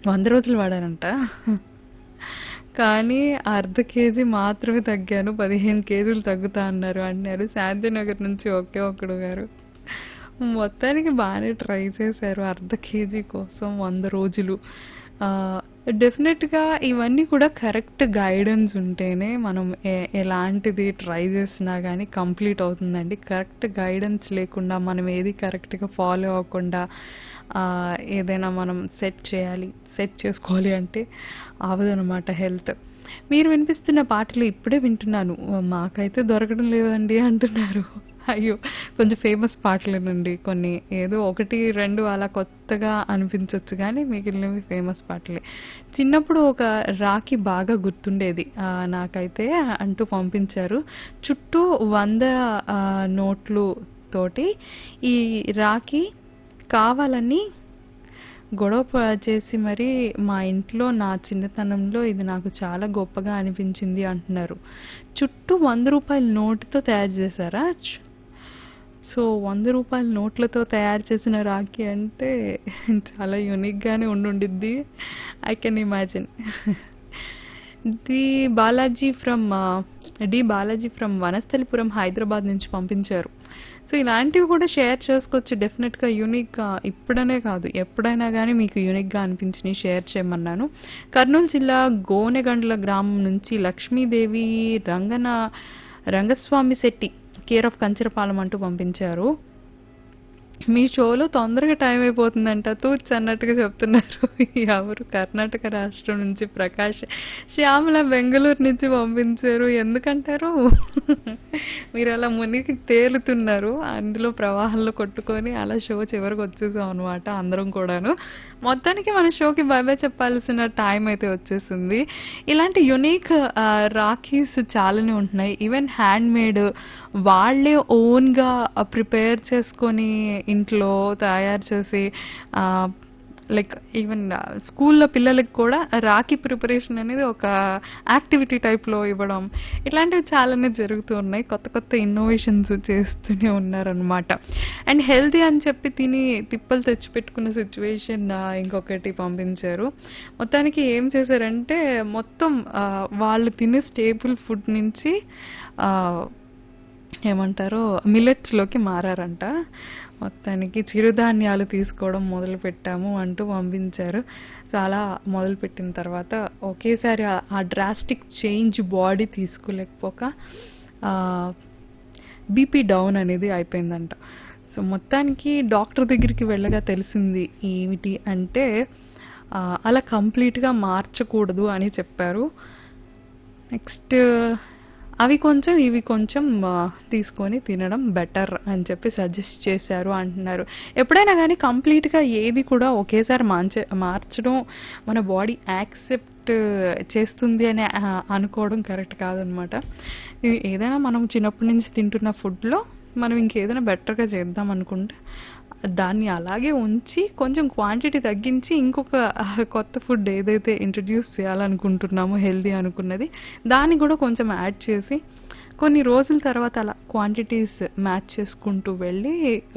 వంద రోజులు వాడారంట కానీ అర్ధ కేజీ మాత్రమే తగ్గాను పదిహేను కేజీలు తగ్గుతా అన్నారు అన్నారు శాంతినగర్ నుంచి ఒకే ఒక్కడు గారు మొత్తానికి బాగానే ట్రై చేశారు అర్ధ కేజీ కోసం వంద రోజులు డెఫినెట్గా ఇవన్నీ కూడా కరెక్ట్ గైడెన్స్ ఉంటేనే మనం ఏ- ఎలాంటిది ట్రై చేసినా కానీ కంప్లీట్ అవుతుందండి కరెక్ట్ గైడెన్స్ లేకుండా మనం ఏది కరెక్ట్గా ఫాలో అవ్వకుండా ఆ, ఏదైనా మనం సెట్ చేయాలి సెట్ చేసుకోవాలి అంటే అవదనమాట హెల్త్ మీరు వినిపిస్తున్న పాటలు ఇప్పుడే వింటున్నాను మాకైతే దొరకడం లేదండి అంటున్నారు అయ్యో కొంచెం ఫేమస్ పాటలేనండి కొన్ని ఏదో ఒకటి రెండు అలా కొత్తగా అనిపించవచ్చు కానీ మిగిలినవి ఫేమస్ పాటలే చిన్నప్పుడు ఒక రాఖీ బాగా గుర్తుండేది ఆ, నాకైతే అంటూ పంపించారు చుట్టూ వంద ఆ, నోట్లు తోటి ఈ రాఖీ కావాలని గొడవ ప- చేసి మరి మా ఇంట్లో నా చిన్నతనంలో ఇది నాకు చాలా గొప్పగా అనిపించింది అంటున్నారు చుట్టూ వంద రూపాయల నోటుతో తయారు చేశారా చ్- సో వంద రూపాయల నోట్లతో తయారు చేసిన రాఖీ అంటే చాలా యూనిక్గానే ఉండుండిద్ది I can imagine the Balaji from the Balaji from Vanasthalipuram Hyderabad నుంచి పంపించారు సో ఇలాంటివి కూడా షేర్ చేసుకోవచ్చు డెఫినెట్గా యూనిక్గా ఇప్పుడనే కాదు ఎప్పుడైనా కానీ మీకు యూనిక్గా అనిపించినవి షేర్ చేయమన్నాను కర్నూలు జిల్లా గోనెగండ్ల గ్రామం నుంచి లక్ష్మీదేవి రంగన రంగస్వామి శెట్టి కేర్ ఆఫ్ కంచరపాలెం అంటూ పంపించారు మీ షోలో తొందరగా టైం అయిపోతుందంట తూర్చి అన్నట్టుగా చెప్తున్నారు ఎవరు కర్ణాటక రాష్ట్రం నుంచి ప్రకాష్ శ్యామల బెంగళూరు నుంచి పంపించారు ఎందుకంటారు మీరు అలా మునిగి తేలుతున్నారు అందులో ప్రవాహంలో కొట్టుకొని అలా షో చివరికి వచ్చేసాం అనమాట అందరం కూడాను మొత్తానికి మన షోకి బై బై చెప్పాల్సిన టైం అయితే వచ్చేసింది ఇలాంటి యునిక్ రాఖీస్ చాలానే ఉంటున్నాయి ఈవెన్ హ్యాండ్ మేడ్ వాళ్ళే ఓన్గా ప్రిపేర్ చేసుకొని ఇంట్లో తయారు చేసి లైక్ ఈవెన్ స్కూల్లో పిల్లలకి కూడా రాఖీ ప్రిపరేషన్ అనేది ఒక యాక్టివిటీ టైప్లో ఇవ్వడం ఇట్లాంటివి చాలానే జరుగుతూ ఉన్నాయి కొత్త కొత్త ఇన్నోవేషన్స్ చేస్తూనే ఉన్నారనమాట అండ్ హెల్తీ అని చెప్పి తిని తిప్పలు తెచ్చిపెట్టుకున్న సిచ్యువేషన్ ఇంకొకటి పంపించారు మొత్తానికి ఏం చేశారంటే మొత్తం ఆ, వాళ్ళు తినే స్టేబుల్ ఫుడ్ నుంచి ఆ, ఏమంటారో మిల్లెట్స్లోకి మారారంట మొత్తానికి చిరుధాన్యాలు తీసుకోవడం మొదలు పెట్టాము అంటూ పంపించారు చాలా మొదలు పెట్టిన తర్వాత ఒకేసారి ఆ- ఆ డ్రాస్టిక్ చేంజ్ బాడీ తీసుకోలేకపోక బీపీ డౌన్ అనేది అయిపోయిందంట సో మొత్తానికి డాక్టర్ దగ్గరికి వెళ్ళగా తెలిసింది ఏమిటి అంటే ఆ, అలా కంప్లీట్గా మార్చకూడదు అని చెప్పారు నెక్స్ట్ అవి కొంచెం ఇవి కొంచెం ఆ, తీసుకొని తినడం బెటర్ అని చెప్పి సజెస్ట్ చేశారు అంటున్నారు ఎప్పుడైనా కానీ కంప్లీట్గా ఏది కూడా ఒకేసారి మార్చ మార్చడం మన బాడీ యాక్సెప్ట్ చేస్తుంది అని ఆ, అనుకోవడం కరెక్ట్ కాదనమాట ఇది ఏదైనా మనం చిన్నప్పటి నుంచి తింటున్న ఫుడ్లో మనం ఇంకేదైనా బెటర్గా చేద్దాం అనుకుంటే దాన్ని అలాగే ఉంచి కొంచెం క్వాంటిటీ తగ్గించి ఇంకొక ఆ, కొత్త ఫుడ్ ఏదైతే ఇంట్రడ్యూస్ చేయాలనుకుంటున్నామో హెల్దీ అనుకున్నది దాన్ని కూడా కొంచెం యాడ్ చేసి కొన్ని రోజుల తర్వాత అలా క్వాంటిటీస్ మ్యాచ్ చేసుకుంటూ వెళ్ళి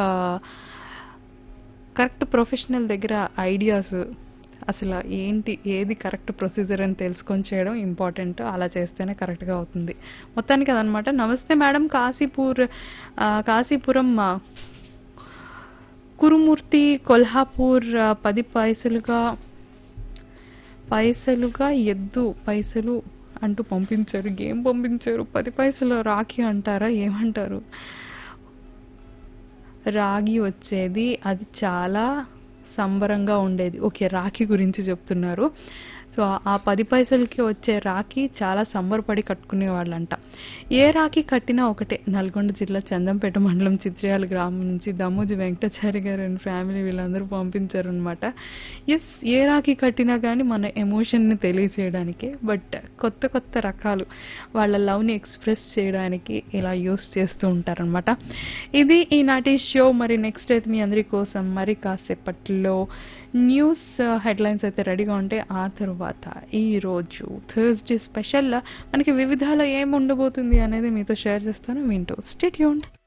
కరెక్ట్ ప్రొఫెషనల్ దగ్గర ఐడియాస్ అసలు ఏంటి ఏది కరెక్ట్ ప్రొసీజర్ అని తెలుసుకొని చేయడం ఇంపార్టెంట్ అలా చేస్తేనే కరెక్ట్గా అవుతుంది మొత్తానికి అదనమాట నమస్తే మేడం కాశీపూర్ ఆ, కాశీపురం ఆ, కురుమూర్తి కొల్హాపూర్ ఆ, పది పైసలుగా పైసలుగా ఎద్దు పైసలు అంటూ పంపించారు ఏం పంపించారు పది పైసలు రాఖీ అంటారా ఏమంటారు రాగి వచ్చేది అది చాలా సంబరంగా ఉండేది ఓకే రాఖీ గురించి చెప్తున్నారు సో ఆ పది పైసలకి వచ్చే రాఖీ చాలా సంబరపడి కట్టుకునే వాళ్ళంట ఏ రాఖీ కట్టినా ఒకటే నల్గొండ జిల్లా చందంపేట మండలం చిత్రయాల గ్రామం నుంచి దమ్మూజి వెంకటాచారి గారు అండ్ ఫ్యామిలీ వీళ్ళందరూ పంపించారు అనమాట ఎస్ ఏ రాఖీ కట్టినా కానీ మన ఎమోషన్ని తెలియచేయడానికే బట్ కొత్త కొత్త రకాలు వాళ్ళ లవ్ని ఎక్స్ప్రెస్ చేయడానికి ఇలా యూస్ చేస్తూ ఉంటారనమాట ఇది ఈనాటి షో మరి నెక్స్ట్ అయితే మీ అందరి కోసం మరి కాసేపట్లో న్యూస్ హెడ్లైన్స్ అయితే రెడీగా ఉంటే ఆ తర్వాత ఈ రోజు థర్స్డే స్పెషల్ మనకి వివిధాలో ఏం ఉండబోతుంది అనేది మీతో షేర్ చేస్తాను వింటూ స్టేట్ యూన్